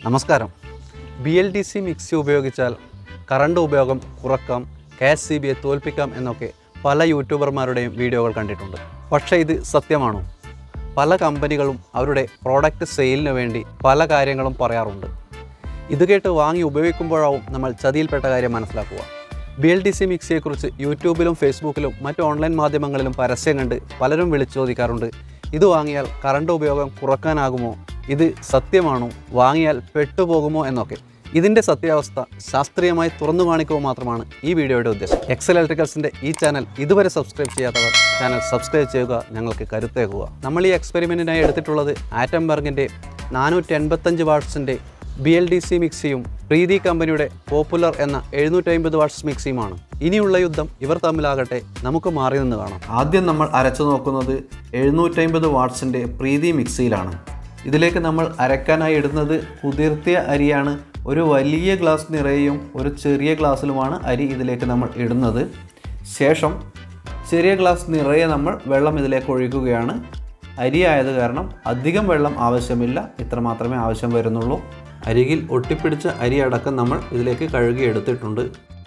നമസ്കാരം B L D C mixie ഉപയോഗിച്ചാൽ current ഉപയോഗം കുറക്കാം കെ എസ് സി ബിയെ തോൽപ്പിക്കാം എന്നൊക്കെ പല യൂട്യൂബർമാരുടെയും വീഡിയോകൾ കണ്ടിട്ടുണ്ട് പക്ഷേ ഇത് സത്യമാണോ പല കമ്പനികളും അവരുടെ പ്രോഡക്റ്റ് സെയിലിന് വേണ്ടി പല കാര്യങ്ങളും പറയാറുണ്ട് ഇത് കേട്ട് വാങ്ങി ഉപയോഗിക്കുമ്പോഴാവും നമ്മൾ ചതിയിൽപ്പെട്ട കാര്യം മനസ്സിലാക്കുക ബി എൽ ഡി സി മിക്സിയെക്കുറിച്ച് യൂട്യൂബിലും ഫേസ്ബുക്കിലും മറ്റ് ഓൺലൈൻ മാധ്യമങ്ങളിലും പരസ്യം കണ്ട് പലരും വിളിച്ചു ചോദിക്കാറുണ്ട് ഇത് വാങ്ങിയാൽ കറണ്ട് ഉപയോഗം കുറക്കാനാകുമോ ഇത് സത്യമാണോ വാങ്ങിയാൽ പെട്ടുപോകുമോ എന്നൊക്കെ ഇതിൻ്റെ സത്യാവസ്ഥ ശാസ്ത്രീയമായി തുറന്നു കാണിക്കുക മാത്രമാണ് ഈ വീഡിയോയുടെ ഉദ്ദേശം എക്സൽ ഇലക്ട്രിക്കൽസിൻ്റെ ഈ ചാനൽ ഇതുവരെ സബ്സ്ക്രൈബ് ചെയ്യാത്തവർ ചാനൽ സബ്സ്ക്രൈബ് ചെയ്യുക ഞങ്ങൾക്ക് കരുത്തേക്കുക നമ്മൾ ഈ എക്സ്പെരിമെൻറ്റിനായി എടുത്തിട്ടുള്ളത് ആറ്റംബർഗിൻ്റെ നാനൂറ്റി എൺപത്തഞ്ച് വാട്ട്സിൻ്റെ ബി എൽ ഡി സി മിക്സിയും പ്രീതി കമ്പനിയുടെ പോപ്പുലർ എന്ന എഴുന്നൂറ്റി അമ്പത് വാട്ട്സ് മിക്സിയുമാണ് ഇനിയുള്ള യുദ്ധം ഇവർ തമ്മിലാകട്ടെ നമുക്ക് മാറി നിന്ന് കാണാം ആദ്യം നമ്മൾ അരച്ചു നോക്കുന്നത് എഴുന്നൂറ്റമ്പത് വാട്ട്സിൻ്റെ പ്രീതി മിക്സിയിലാണ് ഇതിലേക്ക് നമ്മൾ അരക്കാനായി ഇടുന്നത് കുതിർത്തിയ അരിയാണ് ഒരു വലിയ ഗ്ലാസ് നിറയെയും ഒരു ചെറിയ ഗ്ലാസ്സിലുമാണ് അരി ഇതിലേക്ക് നമ്മൾ ഇടുന്നത് ശേഷം ചെറിയ ഗ്ലാസ് നിറയെ നമ്മൾ വെള്ളം ഇതിലേക്ക് ഒഴിക്കുകയാണ് അരി ആയത് കാരണം അധികം വെള്ളം ആവശ്യമില്ല ഇത്ര മാത്രമേ ആവശ്യം വരുന്നുള്ളൂ അരികിൽ ഒട്ടിപ്പിടിച്ച അരി അടക്കം നമ്മൾ ഇതിലേക്ക് കഴുകി എടുത്തിട്ടുണ്ട്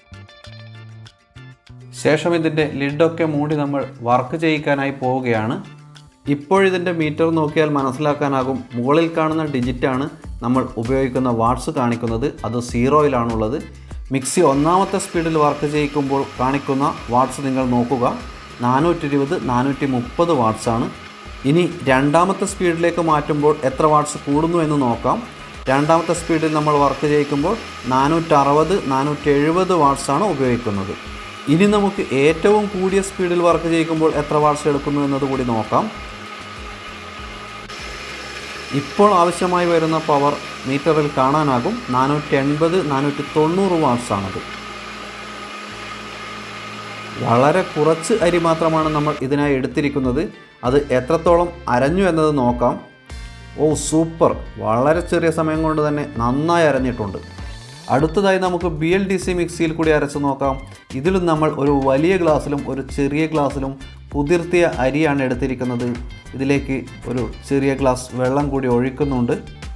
ശേഷം ഇതിൻ്റെ ലിഡൊക്കെ മൂടി നമ്മൾ വർക്ക് ചെയ്യിക്കാനായി പോവുകയാണ് ഇപ്പോഴിതിൻ്റെ മീറ്റർ നോക്കിയാൽ മനസ്സിലാക്കാനാകും മുകളിൽ കാണുന്ന ഡിജിറ്റാണ് നമ്മൾ ഉപയോഗിക്കുന്ന വാട്ട്സ് കാണിക്കുന്നത് അത് സീറോയിലാണുള്ളത് മിക്സി ഒന്നാമത്തെ സ്പീഡിൽ വർക്ക് ചെയ്യിക്കുമ്പോൾ കാണിക്കുന്ന വാട്ട്സ് നിങ്ങൾ നോക്കുക നാനൂറ്റി ഇരുപത് നാനൂറ്റി മുപ്പത് വാട്ട്സാണ് ഇനി രണ്ടാമത്തെ സ്പീഡിലേക്ക് മാറ്റുമ്പോൾ എത്ര വാട്ട്സ് കൂടുന്നു എന്ന് നോക്കാം രണ്ടാമത്തെ സ്പീഡിൽ നമ്മൾ വർക്ക് ചെയ്യിക്കുമ്പോൾ നാനൂറ്ററുപത് നാനൂറ്റി എഴുപത് വാട്ട്സാണ് ഉപയോഗിക്കുന്നത് ഇനി നമുക്ക് ഏറ്റവും കൂടിയ സ്പീഡിൽ വർക്ക് ചെയ്യിക്കുമ്പോൾ എത്ര വാട്ട്സ് എടുക്കുന്നു എന്നത് കൂടി നോക്കാം ഇപ്പോൾ ആവശ്യമായി വരുന്ന പവർ മീറ്ററിൽ കാണാനാകും നാനൂറ്റി എൺപത് നാനൂറ്റി തൊണ്ണൂറ് വാട്ട്സാണത് വളരെ കുറച്ച് അരി മാത്രമാണ് നമ്മൾ ഇതിനായി എടുത്തിരിക്കുന്നത് അത് എത്രത്തോളം അരഞ്ഞു എന്നത് നോക്കാം ഓ സൂപ്പർ വളരെ ചെറിയ സമയം കൊണ്ട് തന്നെ നന്നായി അരഞ്ഞിട്ടുണ്ട് അടുത്തതായി നമുക്ക് ബി എൽ ഡി സി മിക്സിയിൽ കൂടി അരച്ച് നോക്കാം ഇതിലും നമ്മൾ ഒരു വലിയ ഗ്ലാസ്സിലും ഒരു ചെറിയ ഗ്ലാസ്സിലും കുതിർത്തിയ അരിയാണ് എടുത്തിരിക്കുന്നത് ഇതിലേക്ക് ഒരു ചെറിയ ഗ്ലാസ് വെള്ളം കൂടി ഒഴിക്കുന്നുണ്ട്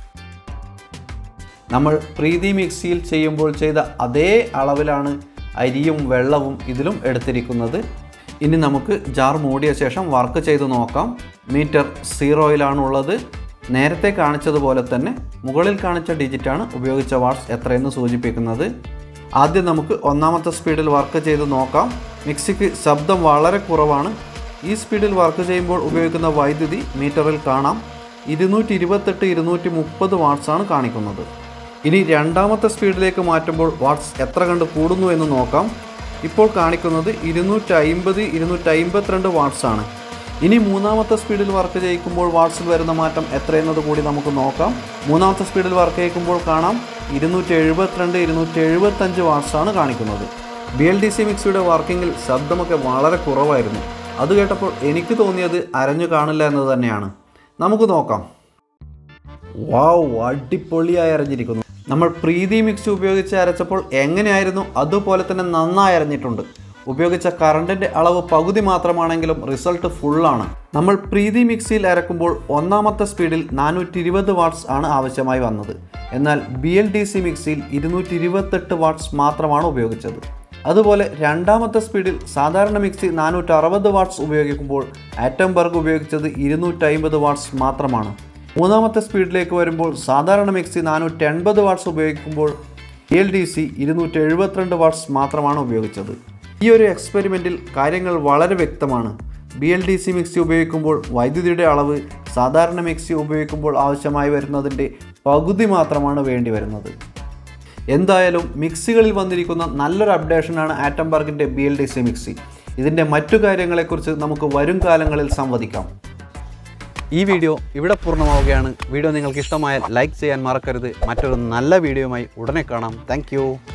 നമ്മൾ പ്രീതി മിക്സിയിൽ ചെയ്യുമ്പോൾ ചെയ്ത അതേ അളവിലാണ് അരിയും വെള്ളവും ഇതിലും എടുത്തിരിക്കുന്നത് ഇനി നമുക്ക് ജാർ മൂടിയ ശേഷം വർക്ക് ചെയ്ത് നോക്കാം മീറ്റർ സീറോയിലാണുള്ളത് നേരത്തെ കാണിച്ചതുപോലെ തന്നെ മുകളിൽ കാണിച്ച ഡിജിറ്റാണ് ഉപയോഗിച്ച വാട്ട്സ് എത്രയെന്ന് സൂചിപ്പിക്കുന്നത് ആദ്യം നമുക്ക് ഒന്നാമത്തെ സ്പീഡിൽ വർക്ക് ചെയ്ത് നോക്കാം മിക്സിക്ക് ശബ്ദം വളരെ കുറവാണ് ഈ സ്പീഡിൽ വർക്ക് ചെയ്യുമ്പോൾ ഉപയോഗിക്കുന്ന വൈദ്യുതി മീറ്ററിൽ കാണാം ഇരുന്നൂറ്റി ഇരുപത്തെട്ട് ഇരുന്നൂറ്റി മുപ്പത് വാട്ട്സാണ് കാണിക്കുന്നത് ഇനി രണ്ടാമത്തെ സ്പീഡിലേക്ക് മാറ്റുമ്പോൾ വാട്ട്സ് എത്ര കണ്ട് കൂടുന്നു എന്ന് നോക്കാം ഇപ്പോൾ കാണിക്കുന്നത് ഇരുന്നൂറ്റി അമ്പത് ഇരുന്നൂറ്റി അമ്പത്തിരണ്ട് വാട്ട്സ് ആണ് ഇനി മൂന്നാമത്തെ സ്പീഡിൽ വർക്ക് ചെയ്യിക്കുമ്പോൾ വാട്ട്സിൽ വരുന്ന മാറ്റം എത്രയെന്നത് കൂടി നമുക്ക് നോക്കാം മൂന്നാമത്തെ സ്പീഡിൽ വർക്ക് ചെയ്യിക്കുമ്പോൾ കാണാം ഇരുന്നൂറ്റി എഴുപത്തിരണ്ട് ഇരുന്നൂറ്റി എഴുപത്തഞ്ച് വാട്ട്സ് ആണ് കാണിക്കുന്നത് ബി എൽ ഡി സി മിക്സിയുടെ വർക്കിങ്ങിൽ ശബ്ദമൊക്കെ വളരെ കുറവായിരുന്നു അത് കേട്ടപ്പോൾ എനിക്ക് തോന്നിയത് അരഞ്ഞു കാണില്ല എന്നത് തന്നെയാണ് നമുക്ക് നോക്കാം വാവ് അടിപൊളിയായി അരഞ്ഞിരിക്കുന്നു നമ്മൾ പ്രീതി മിക്സി ഉപയോഗിച്ച് അരച്ചപ്പോൾ എങ്ങനെയായിരുന്നു അതുപോലെ തന്നെ നന്നായി അരഞ്ഞിട്ടുണ്ട് ഉപയോഗിച്ച കറണ്ടിൻ്റെ അളവ് പകുതി മാത്രമാണെങ്കിലും റിസൾട്ട് ഫുള്ളാണ് നമ്മൾ പ്രീതി മിക്സിയിൽ അരക്കുമ്പോൾ ഒന്നാമത്തെ സ്പീഡിൽ നാനൂറ്റി ഇരുപത് വാട്ട്സ് ആണ് ആവശ്യമായി വന്നത് എന്നാൽ ബി എൽ ഡി സി മിക്സിയിൽ ഇരുന്നൂറ്റി ഇരുപത്തെട്ട് വാട്ട്സ് മാത്രമാണ് ഉപയോഗിച്ചത് അതുപോലെ രണ്ടാമത്തെ സ്പീഡിൽ സാധാരണ മിക്സി നാനൂറ്റി അറുപത് വാട്ട്സ് ഉപയോഗിക്കുമ്പോൾ ആറ്റംബർഗ് ഉപയോഗിച്ചത് ഇരുന്നൂറ്റി അമ്പത് വാട്ട്സ് മാത്രമാണ് മൂന്നാമത്തെ സ്പീഡിലേക്ക് വരുമ്പോൾ സാധാരണ മിക്സി നാനൂറ്റി എൺപത് വാട്ട്സ് ഉപയോഗിക്കുമ്പോൾ എ എൽ ഡി സി ഇരുന്നൂറ്റി എഴുപത്തിരണ്ട് വാട്ട്സ് മാത്രമാണ് ഉപയോഗിച്ചത് ഈ ഒരു എക്സ്പെരിമെൻറ്റിൽ കാര്യങ്ങൾ വളരെ വ്യക്തമാണ് B L D C mixie ഉപയോഗിക്കുമ്പോൾ വൈദ്യുതിയുടെ അളവ് സാധാരണ മിക്സി ഉപയോഗിക്കുമ്പോൾ ആവശ്യമായി വരുന്നതിൻ്റെ പകുതി മാത്രമാണ് വേണ്ടി വരുന്നത് എന്തായാലും മിക്സികളിൽ വന്നിരിക്കുന്ന നല്ലൊരു അപ്ഡേഷനാണ് ആറ്റംബർഗിൻ്റെ B L D C mixie ഇതിൻ്റെ മറ്റു കാര്യങ്ങളെക്കുറിച്ച് നമുക്ക് വരും കാലങ്ങളിൽ സംവദിക്കാം ഈ വീഡിയോ ഇവിടെ പൂർണ്ണമാവുകയാണ് വീഡിയോ നിങ്ങൾക്ക് ഇഷ്ടമായാൽ ലൈക്ക് ചെയ്യാൻ മറക്കരുത് മറ്റൊരു നല്ല വീഡിയോയുമായി ഉടനെ കാണാം താങ്ക്